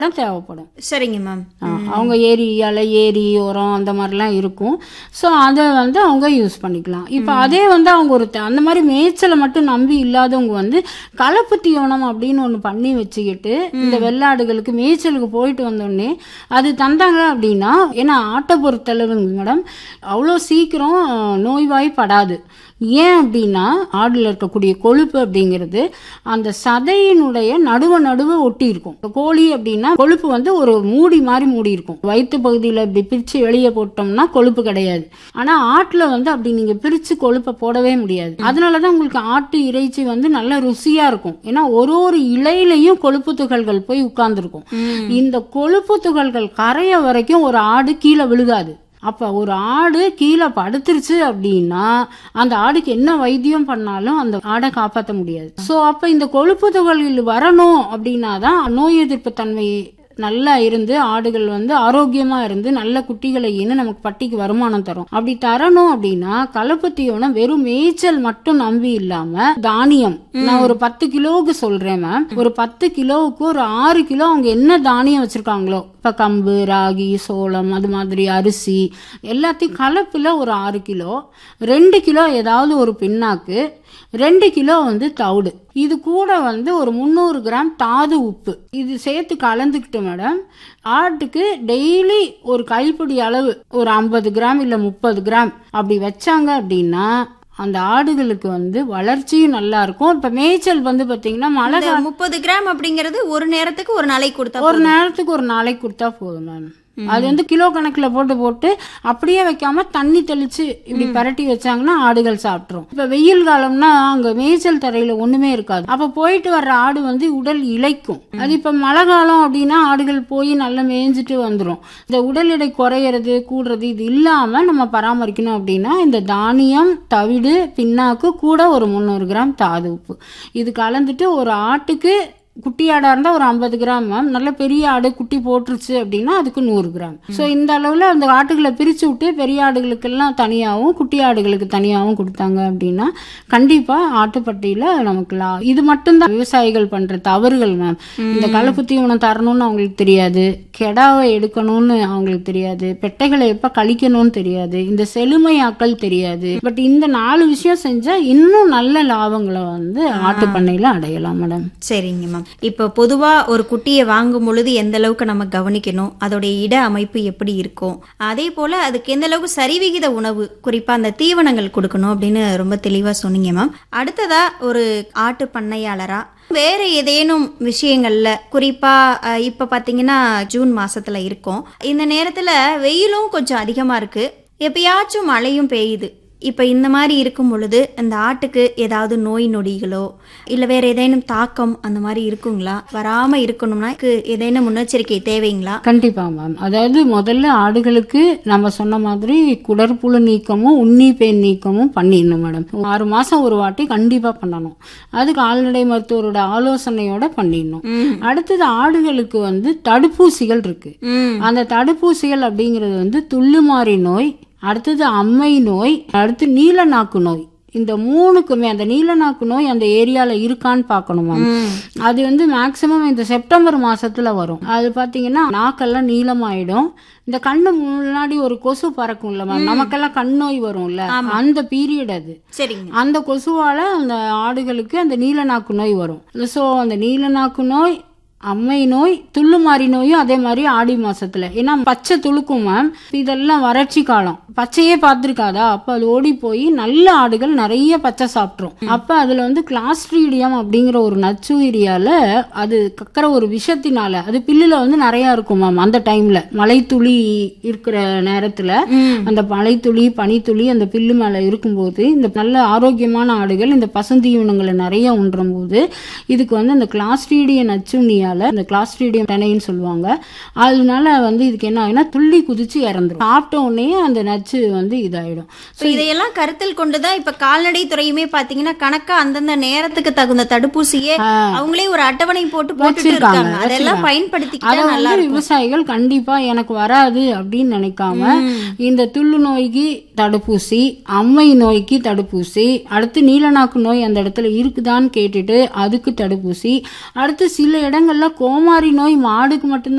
தான் தேவைப்படும் சரிங்க மேம் ஆ, அவங்க ஏரியால ஏரி உரம் அந்த மாதிரிலாம் இருக்கும் ஸோ அதை வந்து அவங்க யூஸ் பண்ணிக்கலாம் இப்போ அதே வந்து அவங்க ஒரு த- அந்த மாதிரி மேய்ச்சலை மட்டும் நம்பி இல்லாதவங்க வந்து கலப்பு தீவனம் அப்படின்னு ஒன்று பண்ணி வச்சுக்கிட்டு இந்த வெள்ளாடுகளுக்கு மேய்ச்சலுக்கு போயிட்டு வந்தோடனே அது தந்தாங்க அப்படின்னா ஏன்னா ஆட்டை பொறுத்தளவுங்க மேடம் அவ்வளோ சீக்கிரம் நோய்வாய்ப்படாது ஏன் அப்படின்னா ஆடுல இருக்கக்கூடிய கொழுப்பு அப்படிங்கிறது அந்த சதையினுடைய நடுவ நடுவ ஒட்டி இருக்கும் இப்ப கோழி அப்படின்னா கொழுப்பு வந்து ஒரு மூடி மாதிரி மூடி இருக்கும் வயிற்று பகுதியில் இப்படி பிரிச்சு வெளியே போட்டோம்னா கொழுப்பு கிடையாது ஆனா ஆட்டுல வந்து அப்படி நீங்க பிரிச்சு கொழுப்பை போடவே முடியாது அதனாலதான் உங்களுக்கு ஆட்டு இறைச்சி வந்து நல்ல ருசியா இருக்கும் ஏன்னா ஒரு ஒரு இலையிலையும் கொழுப்பு துகள்கள் போய் உட்கார்ந்துருக்கும் இந்த கொழுப்பு துகள்கள் கரைய வரைக்கும் ஒரு ஆடு கீழே விழுகாது அப்ப ஒரு ஆடு கீழே படுத்துருச்சு அப்படின்னா அந்த ஆடுக்கு என்ன வைத்தியம் பண்ணாலும் அந்த ஆடை காப்பாற்ற முடியாது சோ அப்ப இந்த கொழுப்பு துகள்கள் வரணும் அப்படின்னா தான் நோய் எதிர்ப்பு தன்மை நல்லா இருந்து ஆடுகள் வந்து ஆரோக்கியமா இருந்து நல்ல குட்டிகளை ஈன்னு நமக்கு பட்டிக்கு வருமானம் தரும் அப்படி தரணும் அப்படின்னா கலப்பு தீவனம் வெறும் மேய்ச்சல் மட்டும் நம்பி இல்லாம தானியம் நான் ஒரு பத்து கிலோவுக்கு சொல்றேன் மேம் ஒரு பத்து கிலோவுக்கு ஒரு ஆறு கிலோ அவங்க என்ன தானியம் வச்சிருக்காங்களோ இப்ப கம்பு ராகி சோளம் அது மாதிரி அரிசி எல்லாத்தையும் கலப்புல ஒரு ஆறு கிலோ ரெண்டு கிலோ ஏதாவது ஒரு பின்னாக்கு ரெண்டு கிலோ வந்து தவிடு இது கூட வந்து ஒரு முந்நூறு கிராம் தாது உப்பு இது சேர்த்து கலந்துக்கிட்டு மேடம் ஆட்டுக்கு டெய்லி ஒரு கைப்பிடி அளவு ஒரு ஐம்பது கிராம் இல்லை முப்பது கிராம் அப்படி வச்சாங்க அப்படின்னா அந்த ஆடுகளுக்கு வந்து வளர்ச்சியும் நல்லா இருக்கும் இப்ப மேய்ச்சல் வந்து பாத்தீங்கன்னா மழை இந்த முப்பது கிராம் அப்படிங்கிறது ஒரு நேரத்துக்கு ஒரு நாளைக்கு கொடுத்தா ஒரு நேரத்துக்கு ஒரு நாளைக்கு கொடுத்தா போதும் மேம் அது வந்து கிலோ கணக்குல போட்டு போட்டு அப்படியே வைக்காம தண்ணி தெளிச்சு இப்படி பரட்டி வச்சாங்கன்னா ஆடுகள் சாப்பிட்டுரும் இப்ப வெயில் காலம்னா அங்க மேய்ச்சல் தரையில ஒண்ணுமே இருக்காது அப்ப போயிட்டு வர்ற ஆடு வந்து உடல் இளைக்கும் அது இப்ப மழை காலம் அப்படின்னா ஆடுகள் போய் நல்லா மேய்ஞ்சிட்டு வந்துரும் இந்த உடல் எடை குறையிறது கூடுறது இது இல்லாம நம்ம பராமரிக்கணும் அப்படின்னா இந்த தானியம் தவிடு பின்னாக்கு கூட ஒரு முந்நூறு கிராம் தாது உப்பு இது கலந்துட்டு ஒரு ஆட்டுக்கு குட்டி ஆடா இருந்தா ஒரு ஐம்பது கிராம் மேம் நல்ல பெரிய ஆடு குட்டி போட்டுருச்சு அப்படின்னா அதுக்கு நூறு கிராம் ஸோ இந்த அளவுல அந்த ஆட்டுகளை பிரிச்சு விட்டு பெரிய ஆடுகளுக்கெல்லாம் தனியாகவும் குட்டி ஆடுகளுக்கு தனியாகவும் கொடுத்தாங்க அப்படின்னா கண்டிப்பா ஆட்டுப்பட்டியில நமக்கு லா இது மட்டும்தான் விவசாயிகள் பண்ற தவறுகள் மேம் இந்த கலப்பு தீவனம் தரணும்னு அவங்களுக்கு தெரியாது கெடாவை எடுக்கணும்னு அவங்களுக்கு தெரியாது பெட்டைகளை எப்ப கழிக்கணும்னு தெரியாது இந்த செழுமையாக்கல் தெரியாது பட் இந்த நாலு விஷயம் செஞ்சா இன்னும் நல்ல லாபங்களை வந்து ஆட்டு பண்ணையில அடையலாம் மேடம் சரிங்க மேம் இப்போ பொதுவா ஒரு குட்டியை வாங்கும் பொழுது எந்த அளவுக்கு நம்ம கவனிக்கணும் அதோடைய இட அமைப்பு எப்படி இருக்கும் அதே போல அதுக்கு எந்த அளவுக்கு சரிவிகித உணவு குறிப்பா அந்த தீவனங்கள் கொடுக்கணும் அப்படின்னு ரொம்ப தெளிவா சொன்னீங்க மேம் அடுத்ததா ஒரு ஆட்டு பண்ணையாளரா வேற ஏதேனும் விஷயங்கள்ல குறிப்பா அஹ், இப்ப பாத்தீங்கன்னா ஜூன் மாசத்துல இருக்கோம் இந்த நேரத்துல வெயிலும் கொஞ்சம் அதிகமா இருக்கு எப்பயாச்சும் மழையும் பெய்யுது இப்போ இந்த மாதிரி இருக்கும் பொழுது அந்த ஆட்டுக்கு ஏதாவது நோய் நொடிகளோ இல்லை வேற ஏதேனும் தாக்கம் அந்த மாதிரி இருக்குங்களா வராம இருக்கணும்னா இதுக்கு ஏதேனும் முன்னெச்சரிக்கை தேவைங்களா கண்டிப்பா மேம் அதாவது முதல்ல ஆடுகளுக்கு நம்ம சொன்ன மாதிரி குடற்புழு நீக்கமும் உண்ணி பேன் நீக்கமும் பண்ணிடணும் மேடம் ஆறு மாசம் ஒரு வாட்டி கண்டிப்பா பண்ணணும் அது கால்நடை மருத்துவரோட ஆலோசனையோட பண்ணிடணும் அடுத்தது ஆடுகளுக்கு வந்து தடுப்பூசிகள் இருக்கு ம் அந்த தடுப்பூசிகள் அப்படிங்கிறது வந்து துள்ளுமாறி நோய் அடுத்தது அம்மை நோய் அடுத்து நீலநாக்கு நோய் இந்த மூணுக்குமே அந்த நீலநாக்கு நோய் அந்த ஏரியால இருக்கான்னு பார்க்கணுமா அது வந்து மேக்சிமம் இந்த செப்டம்பர் மாசத்துல வரும் அது பாத்தீங்கன்னா நாக்கெல்லாம் நீளமாயிடும் இந்த கண்ணு முன்னாடி ஒரு கொசு பறக்கும்ல மேம் நமக்கெல்லாம் கண் நோய் வரும்ல அந்த பீரியட் அது சரிங்க அந்த கொசுவால அந்த ஆடுகளுக்கு அந்த நீலநாக்கு நோய் வரும் ஸோ அந்த நீலநாக்கு நோய் அம்மை நோய் துள்ளுமாறி நோயும் அதே மாதிரி ஆடி மாசத்துல ஏன்னா பச்சை துளுக்கும் மேம் இதெல்லாம் வறட்சி காலம் பச்சையே பார்த்திருக்காதா அப்ப அது ஓடி போய் நல்ல ஆடுகள் நிறைய பச்சை சாப்பிட்ரும் அப்ப அதுல வந்து கிளாஸ்ட்ரீடியம் அப்படிங்கிற ஒரு நச்சுயிரியால அது கக்கிற ஒரு விஷத்தினால அது பில்லுல வந்து நிறைய இருக்கும் மேம் அந்த டைம்ல மலைத்துளி இருக்கிற நேரத்துல அந்த மலைத்துளி பனித்துளி அந்த பில்லு மேல இருக்கும்போது இந்த நல்ல ஆரோக்கியமான ஆடுகள் இந்த பசுந்தீவனங்களை நிறைய உண்றும் போது இதுக்கு வந்து அந்த கிளாஸ்ட்ரீடிய நச்சுண்ணியால இந்த கிளாஸ்ட்ரீடியம் டெனைன்னு சொல்லுவாங்க அதனால வந்து இதுக்கு என்ன ஆகுனா துள்ளி குதிச்சு இறந்துரும் சாப்பிட்ட உடனே அந்த நச்சு வந்து இதாயிடும் ஸோ இதையெல்லாம் கருத்தில் கொண்டுதான் இப்ப கால்நடை துறையுமே பாத்தீங்கன்னா கணக்கா அந்தந்த நேரத்துக்கு தகுந்த தடுப்பூசியே அவங்களே ஒரு அட்டவணை போட்டு போட்டுட்டு வச்சிருக்காங்க, இருக்காங்க அதெல்லாம் வச்சிருக்காங்க. பயன்படுத்திக்கிட்டா அதை நல்லா வந்து இருக்கும் விவசாயிகள் கண்டிப்பா எனக்கு வராது அப்படின்னு நினைக்காம இந்த துள்ளு நோய்க்கு தடுப்பூசி அம்மை நோய்க்கு தடுப்பூசி அடுத்து நீலநாக்கு நோய் அந்த இடத்துல இருக்குதான்னு கேட்டுட்டு அதுக்கு தடுப்பூசி அடுத்து சில இடங்கள்ல நாள்ல கோமாரி நோய் மாடுக்கு மட்டும்தான்